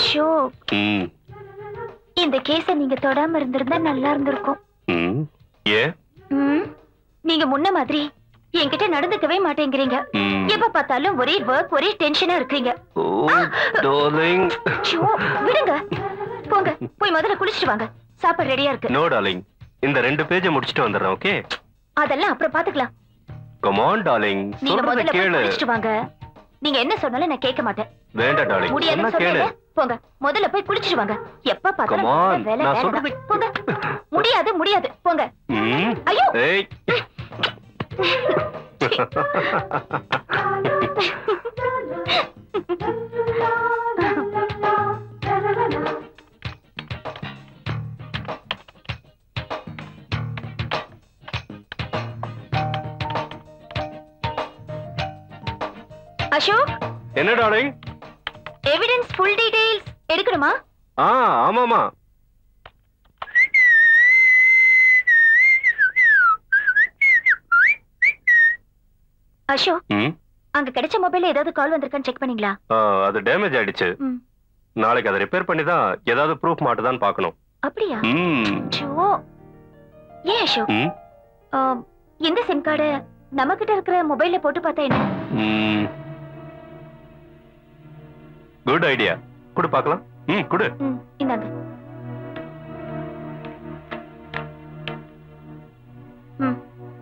அசோக் ம் இந்த கேஸ நீங்க தொடாம இருந்திருந்தா நல்லா இருந்திருக்கும் ம் ஏன் ம், நீங்க முன்ன மாதிரி என்கிட்ட நடந்துக்கவே மாட்டேங்கிறீங்க ம். எப்ப பார்த்தாலும் ஒரே ஒர்க் ஒரே டென்ஷனா இருக்கீங்க ஓ டார்லிங் ஐயோ, விடுங்க போங்க போய் முதல்ல குளிச்சிட்டு வாங்க சாப்பாடு ரெடியா இருக்கு நோ டார்லிங் இந்த ரெண்டு பேஜை முடிச்சிட்டு வந்துடுறேன் ஓகே அதெல்லாம் அப்புறம் பாத்துக்கலாம் கம் ஆன் டார்லிங் நீங்க சொல்றத முதல்ல போய் கேளு குளிச்சிட்டு வாங்க நீங்க என்ன சொன்னாலும் நான் கேட்க மாட்டேன் வேண்டாம் டார்லிங் சொன்னா முடியாதுன்னு கேளு சொல்றீங்க போங்க முதல்ல போய் குளிச்சிட்டு வாங்க எப்ப Come on, பார்த்தாலும் வேலை நான் வேலை சொல்றது- தான். போங்க முடியாது முடியாது போங்க ம் ஐயோ ஏய் அசோக் என்ன டார்லிங் எவிடன்ஸ் ஃபுல் டீடைல்ஸ் எடுக்கணுமா ஆ ஆமாமா அசோக் ம் அங்க கிடைச்ச மொபைல்ல ஏதாவது கால் வந்திருக்கான்னு செக் பண்ணீங்களா ஆ, அது டேமேஜ் ஆயிடுச்சு ம். நாளைக்கு அதை ரிப்பேர் பண்ணி தான் ஏதாவது ப்ரூஃப் மாட்டுதான்னு பார்க்கணும் அப்படியா ம் ஐயோ. ஏன் அசோக் ம் ஆம், இந்த சிம் கார்டு நம்ம கிட்ட இருக்கிற மொபைல்ல போட்டு பார்த்தா என்ன ம் குட் ஐடியா குடு பார்க்கலாம் ம் குடு ம், இந்தாங்க ம்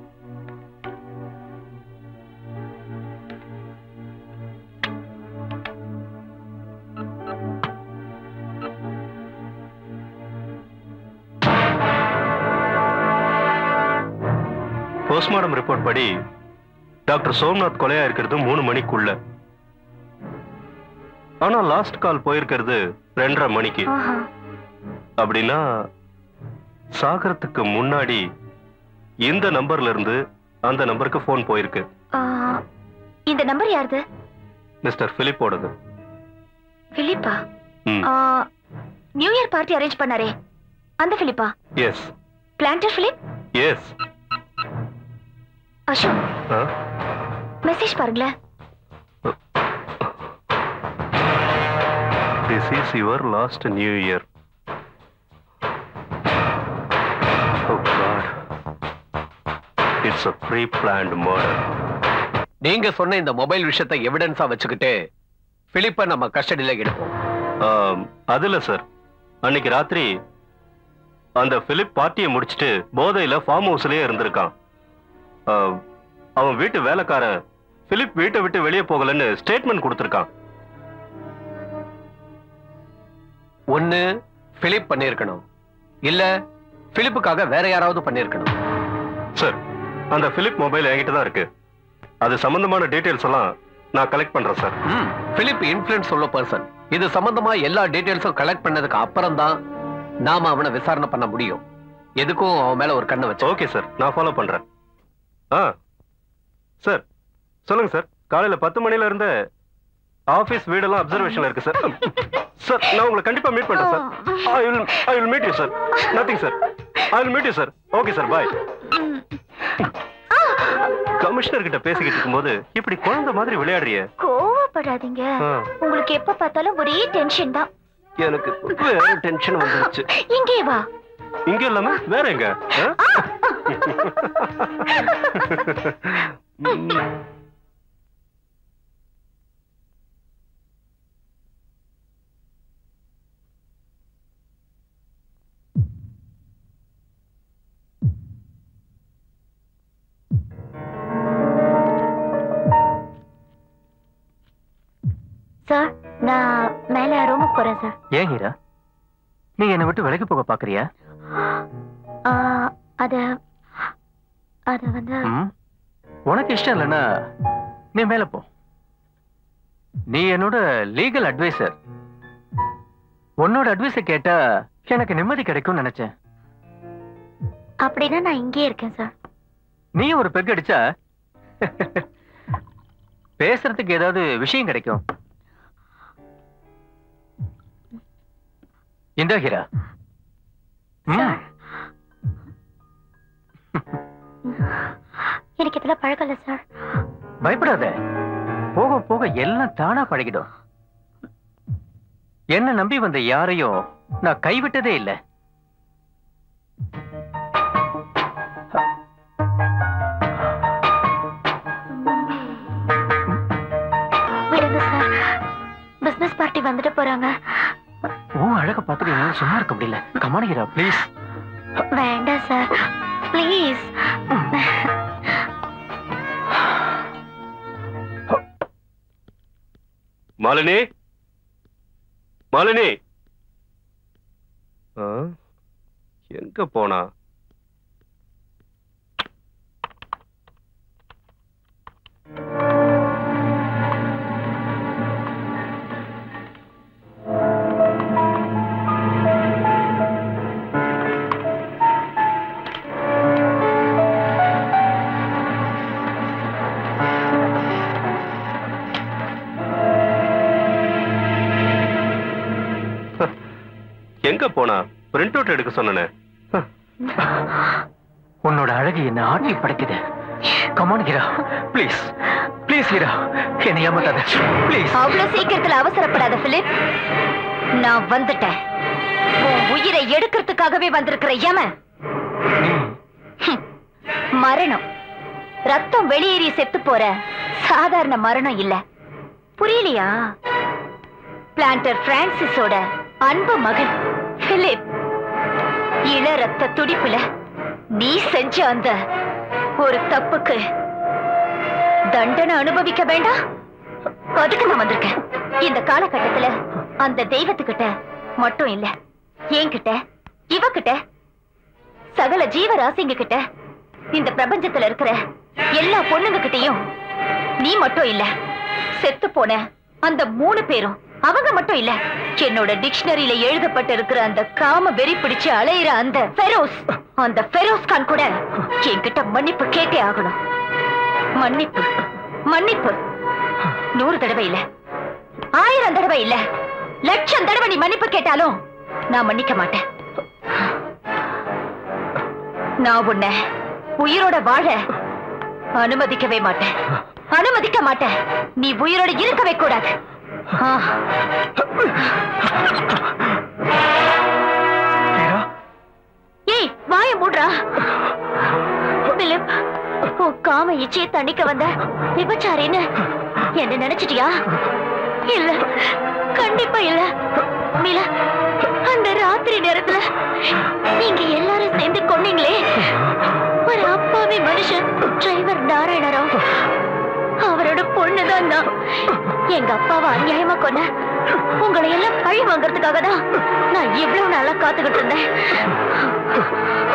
போஸ்ட்மார்டம் ரிப்போர்ட் படி டாக்டர் சோம்நாத் கொலையா இருக்கிறது மூணு மணிக்குள்ள ஆனா லாஸ்ட் கால் போயிருக்கிறது ரெண்டரை மணிக்கு ஆஹா அப்படின்னா சாகரத்துக்கு முன்னாடி இந்த நம்பர்ல இருந்து அந்த நம்பருக்கு ஃபோன் போயிருக்கு ஆ, இந்த நம்பர் யாருது மிஸ்டர் பிலிப்போடது பிலிப்பா ம் ஆ, நியூ இயர் பார்ட்டி அரேஞ்ச் பண்ணாரே அந்த பிலிப்பா yes planter Philip yes Ashok ஆ மெசேஜ் பாருங்களேன் This is your last New Year. Oh God. It's a pre-planned murder. நீங்க சொன்ன இந்த மொபைல் விஷயத்தை எவிடன்ஸா வச்சுக்கிட்டு பிலிப்ப நம்ம கஸ்டடியில எடுப்போம் Um, அதுல சார் அன்னைக்கு ராத்திரி அந்த பிலிப் பார்ட்டியை முடிச்சிட்டு போதையில ஃபார்ம் ஹவுஸ்லயே இருந்திருக்கான் Um, அவன் வீட்டு வேலைக்காரன் பிலிப் வீட்டை விட்டு வெளியே போகலன்னு ஸ்டேட்மெண்ட் கொடுத்திருக்கான் ஒண்ணு பிலிப் பண்ணிருக்கணும் இல்ல பிலிப்புக்காக வேற யாராவது பண்ணிருக்கணும் சார் அந்த பிலிப் மொபைல் என்கிட்ட தான் இருக்கு அது சம்பந்தமான டீடைல்ஸ் எல்லாம் நான் கலெக்ட் பண்றேன் சார் ம் பிலிப் இன்ஃபுளுன்ஸ் உள்ள பர்சன் இது சம்பந்தமா எல்லா டீடைல்ஸும் கலெக்ட் பண்ணதுக்கு அப்புறம் தான் நாம அவனை விசாரணை பண்ண முடியும் எதுக்கும் அவன் மேல ஒரு கண்ணை வச்சு ஓகே சார் நான் ஃபாலோ பண்றேன் ஆ சார் சொல்லுங்க சார் காலையில பத்து மணில இருந்து ஆபீஸ் வீடெல்லாம் அப்சர்வேஷன்ல இருக்கு சார் சார் நான் உங்களை கண்டிப்பா மீட் பண்றேன் sir I will I will meet you sir nothing sir I will meet you sir okay sir bye commissioner கிட்ட பேசிக்கிட்டு இருக்கும்போது இப்படி குழந்தை மாதிரி விளையாடுறிய கோவப்படாதீங்க ஆ. உங்களுக்கு எப்ப பார்த்தாலும் ஒரே டென்ஷன் தான் எனக்கு வேற டென்ஷன் வந்துருச்சு இங்கே வா இங்க இல்லாம வேற எங்க ஆ? ம். சார் நான் மேல ரூமுக்கு போறேன் சார் ஏன் ஹீரா நீ என்னை விட்டு விலகி போக பாக்குறியா ஆ, அது அது வந்து ம்? உனக்கு இஷ்டம் இல்லைன்னா நீ மேல போ நீ என்னோட லீகல் அட்வைசர் உன்னோட அட்வைஸ கேட்டா எனக்கு நிம்மதி கிடைக்கும்னு நினைச்சேன் அப்படின்னா நான் இங்கே இருக்கேன் சார் நீ ஒரு பெக் அடிச்சா பேசுறதுக்கு ஏதாவது விஷயம் கிடைக்கும் இந்த ஹீரா ம். சார் எனக்கு இதெல்லாம் பழக்கம் இல்லை சார் பயப்படாத போக போக எல்லாம் தானா பழகிடும் என்ன நம்பி வந்த யாரையும் நான் கைவிட்டதே இல்ல விடுங்க சார் பிசினஸ் பார்ட்டி வந்துட்டு போறாங்க உன் அழக பார்த்துட்டு என்னால சும்மா இருக்க முடியல கமானிக்கிறா ப்ளீஸ் வேண்டாம் சார் ப்ளீஸ் மாலினி மாலினி ஆ? எங்க போனா எங்க போனா பிரிண்ட் அவுட் எடுக்க சொன்னனே உன்னோட அழகு என்ன ஆட்டி படைக்குது come on Heera please please Heera என்னை ஏமாத்தாத ப்ளீஸ் அவ்வளவு சீக்கிரத்துல அவசரப்படாத பிலிப் நான் வந்துட்டேன் உன் உயிரை எடுக்கிறதுக்காகவே வந்திருக்கிற யமன் ஹம். மரணம் ரத்தம் வெளியேறி செத்து போற சாதாரண மரணம் இல்ல புரியலையா பிளான்டர் பிரான்சிஸோட அன்பு மகன் பிலிப் இள ரத்த துடிப்புல நீ செஞ்ச அந்த ஒரு தப்புக்கு தண்டனை அனுபவிக்க வேண்டாம் அதுக்கு நான் வந்திருக்கேன் இந்த காலகட்டத்துல அந்த தெய்வத்துக்கிட்ட மட்டும் இல்ல என்கிட்ட இவகிட்ட சகல ஜீவராசிங்க கிட்ட இந்த பிரபஞ்சத்துல இருக்கிற எல்லா பொண்ணுங்க கிட்டயும் நீ மட்டும் இல்ல செத்து போன அந்த மூணு பேரும் அவங்க மட்டும் இல்ல என்னோட டிக்ஷனரியில எழுதப்பட்டு இருக்கிற அந்த காம வெறி பிடிச்சு அலையிற அந்த ஃபெரோஸ் அந்த ஃபெரோஸ் கான் கூட என்கிட்ட மன்னிப்பு கேட்டே ஆகணும் மன்னிப்பு மன்னிப்பு நூறு தடவை இல்ல ஆயிரம் தடவை இல்ல லட்சம் தடவை நீ மன்னிப்பு கேட்டாலும் நான் மன்னிக்க மாட்டேன் நான் உன்னை உயிரோட வாழ அனுமதிக்கவே மாட்டேன் அனுமதிக்க மாட்டேன் நீ உயிரோட இருக்கவே கூடாது ஆ, ஹீரா ஏய் வாய மூடுறா பிலிப் உன் காம இச்சையை தணிக்க வந்த விபச்சாரின்னு என்ன நினைச்சிட்டியா இல்ல கண்டிப்பா இல்ல மிலா அந்த ராத்திரி நேரத்துல நீங்க எல்லாரும் சேர்ந்து கொன்னீங்களே ஒரு அப்பாவி மனுஷன் டிரைவர் நாராயணராவ் அவரோட பொண்ணுதான் நான் எங்க அப்பாவை அநியாயமா கொன்ன உங்களை எல்லாம் பழி வாங்குறதுக்காக தான் நான் இவ்வளவு நாளா காத்துக்கிட்டு இருந்தேன்